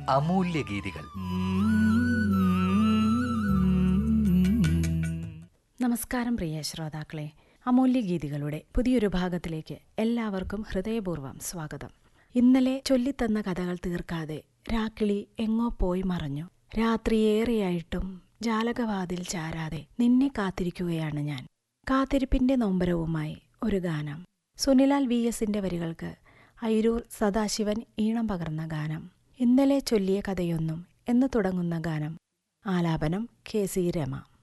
അമൂല്യ ഗീതികൾ നമസ്കാരം പ്രിയ ശ്രോതാക്കളെ അമൂല്യ ഗീതികളുടെ പുതിയൊരു ഭാഗത്തിലേക്ക് എല്ലാവർക്കും ഹൃദയപൂർവ്വം സ്വാഗതം ഇന്നലെ ചൊല്ലിത്തന്ന കഥകൾ തീർക്കാതെ രാക്കിളി എങ്ങോ പോയി മറഞ്ഞു രാത്രിയേറെയായിട്ടും ജാലകവാതിൽ ചാരാതെ നിന്നെ കാത്തിരിക്കുകയാണ് ഞാൻ കാത്തിരിപ്പിന്റെ നൊമ്പരവുമായി ഒരു ഗാനം സുനിലാൽ വി എസിന്റെ വരികൾക്ക് ഐരൂർ സദാശിവൻ ഈണം പകർന്ന ഗാനം ഇന്നലെ ചൊല്ലിയ കഥയൊന്നും എന്ന് തുടങ്ങുന്ന ഗാനം ആലാപനം കെ സി രമ